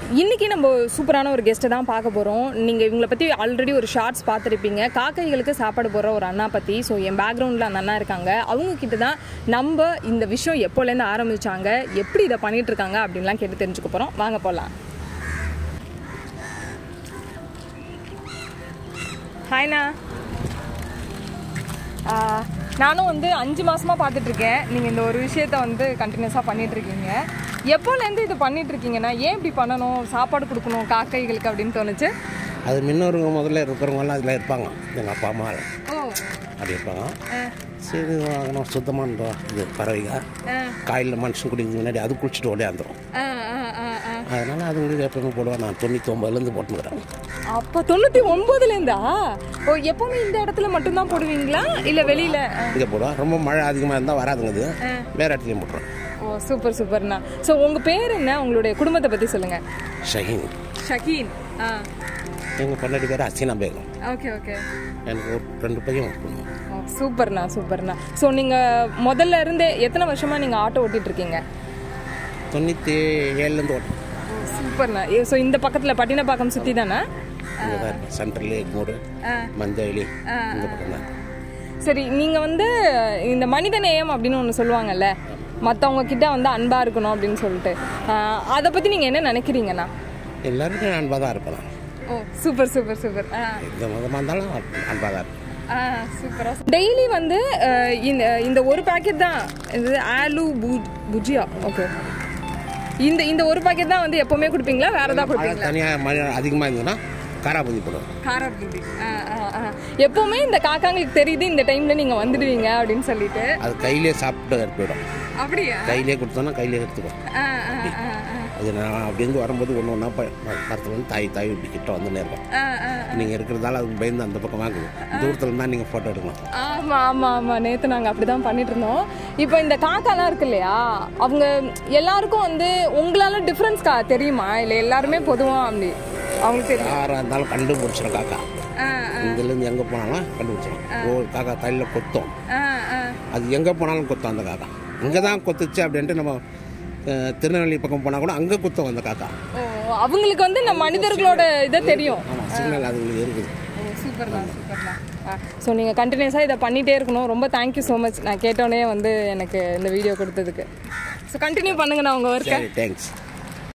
இன்னைக்கு நம்ம சூப்பரான ஒரு கெஸ்ட்டை தான் பார்க்க போகிறோம் நீங்கள் இவங்களை பற்றி ஆல்ரெடி ஒரு ஷார்ட்ஸ் பார்த்துருப்பீங்க காக்கைகளுக்கு சாப்பாடு போடுற ஒரு அண்ணா பற்றி ஸோ என் பேக்ரவுண்டில் அந்த அண்ணா இருக்காங்க அவங்க கிட்ட தான் நம்ம இந்த விஷயம் எப்போலேருந்து ஆரம்பிச்சாங்க எப்படி இதை பண்ணிட்டு இருக்காங்க அப்படின்லாம் கேட்டு தெரிஞ்சுக்க போகிறோம் வாங்க போகலாம் ஹாய்ண்ணா ஆஹ், நானும் வந்து அஞ்சு மாசமா பார்த்துட்டு இருக்கேன் நீங்கள் இந்த ஒரு விஷயத்த வந்து கண்டினியூஸாக பண்ணிட்டு இருக்கீங்க எப்போலேருந்து இது பண்ணிட்டு இருக்கீங்கன்னா ஏன் இப்படி பண்ணணும் சாப்பாடு கொடுக்கணும் காக்கைகளுக்கு அப்படின்னு தோணுச்சு அது முன்னோருங்க முதல்ல இருக்கிறவங்கலாம் அதில் இருப்பாங்க எங்கள் அப்பா அம்மா ஓ அப்படி இருப்பாங்க ஆ, சரி வாங்கணும் சுத்தமான இது பறவைங்க ஆ, காயில் மனுஷன் குடிக்க முன்னாடி அது குளிச்சுட்டு ஓடியாந்துரும் ஆ, ஆ, ஆ, ஆ. அதனால் அதுங்களுக்கு எப்பவுமே போடுவேன் நான் தொண்ணூற்றி ஒம்பதுலேருந்து போட்டுக்கிறேன் அப்போ தொண்ணூற்றி ஒம்போதுலேருந்தா ஓ எப்பவுமே இந்த இடத்துல மட்டும்தான் போடுவீங்களா இல்லை வெளியில் இங்கே போடுவேன் ரொம்ப மழை அதிகமாக இருந்தால் வராதுங்க இது வேறு இடத்துலையும் போட்டுறேன் ஓ சூப்பர் சூப்பர்ண்ணா ஸோ உங்கள் பேர் என்ன உங்களுடைய குடும்பத்தை பற்றி சொல்லுங்கள் ஷஹீன் ஷகீன் ஆ எங்கள் பொண்டாட்டி பேர் ஹசீனா பேகம் ஓகே ஓகே எனக்கு ஒரு ரெண்டு பையன் ஒரு பொண்ணு ஓ சூப்பர்ண்ணா சூப்பர்ண்ணா ஸோ நீங்கள் முதல்ல இருந்தே எத்தனை வருஷமாக நீங்கள் ஆட்டோ ஓட்டிட்டு இருக்கீங்க தொண்ணூற்றி ஏழுலேருந்து ஓட்டுறேன் ஓ சூப்பர்ண்ணா ஸோ இந்த பக்கத்தில் பட்டினப்பாக்கம் சுற்றி தானே இங்கே தான் இருக்கேன் சென்ட்ரல் எக்மூர் மஞ்சவெளி இந்த பக்கம் தான் சரி நீங்கள் வந்து இந்த மனித நேயம் அப்படின்னு ஒன்று சொல்லுவாங்கல்ல மற்றவங்க கிட்ட வந்து அன்பாக இருக்கணும் அப்படின்னு சொல்லிட்டு ஆஹ், அதை பற்றி நீங்கள் என்ன நினைக்கிறீங்கண்ணா எல்லாருக்கும் அன்பாக தான் இருப்பேன் நான் ஓ சூப்பர் சூப்பர் சூப்பர் ஆ எந்த மதமாக இருந்தாலும் அன்பாக தான் இருப்பேன் சூப்பரா டெய்லி வந்து அஹ், இந்த இந்த ஒரு பாக்கெட் தான் இது ஆலு பூ- புஜியா ஓகே இந்த இந்த ஒரு பாக்கெட் தான் வந்து எப்பவுமே கொடுப்பீங்களா வேற ஏதாவது கொடுப்பீங்களா தனியாக மழை அதிகமாக இருந்ததுன்னா காராபூந்தி போடுவேன் காரா பூந்தி எப்பவுமே இந்த காக்காங்களுக்கு தெரியுது இந்த டைம்ல நீங்க வந்துடுவீங்க அப்படின்னு சொல்லிட்டு அது கையிலே சாப்பிட்டு போயிடும் அப்படியா கையிலே கொடுத்தோன்னா கையிலே எடுத்துக்கும் ஆ, ஆ, ஆ, ஆ. அது நான் அப்படிருந்து வரும்போது ஒன்று ஒன்றா மரத்தில் வந்து தாய் தாய் இப்படி கிட்ட வந்துன்னே இருக்கும் ஆ, ஆ. நீங்கள் இருக்கிறதால அதுக்கு பயந்து அந்த பக்கம் வாங்குது தூரத்தில் இருந்தால் நீங்கள் ஃபோட்டோ எடுக்கணும் ஆமா ஆமா ஆமா நேத்து நாங்க அப்படிதான் பண்ணிட்டு இருந்தோம் இப்போ இந்த காக்காலாம் இருக்கு இல்லையா அவங்க எல்லாருக்கும் வந்து உங்களால டிஃபரன்ஸ் கா தெரியுமா இல்ல எல்லாருமே பொதுவா அப்படி அவங்களுக்கு தெரியும் யாராக இருந்தாலும் கண்டுபிடிச்சிடும் காக்கா ஆ, இதுலேருந்து எங்கே போனாலும் கண்டுபிடிச்சிடும் ஓ காக்கா கையில் கொத்தும் ஆ, ஆ. அது எங்கே போனாலும் கொத்தும் அந்த காக்கா இங்கே தான் கொத்துச்சு அப்படின்ட்டு நம்ம அஹ், திருநெல்வேலி பக்கம் போனால் கூட அங்கே குத்தும் அந்த காக்கா ஓ அவங்களுக்கு வந்து இந்த மனிதர்களோட இதை தெரியும் ஆமாம் சிக்னல் அதுங்களுக்கு இருக்குது ஓ சூப்பர் தான் சூப்பர் தான் ஸோ நீங்கள் கண்டினியூஸாக இதை பண்ணிகிட்டே இருக்கணும் ரொம்ப தேங்க்யூ ஸோ மச் நான் கேட்டோன்னே வந்து எனக்கு இந்த வீடியோ கொடுத்ததுக்கு ஸோ கண்டினியூ பண்ணுங்க நான் உங்கள் ஒர்க்கை சரி தேங்க்ஸ்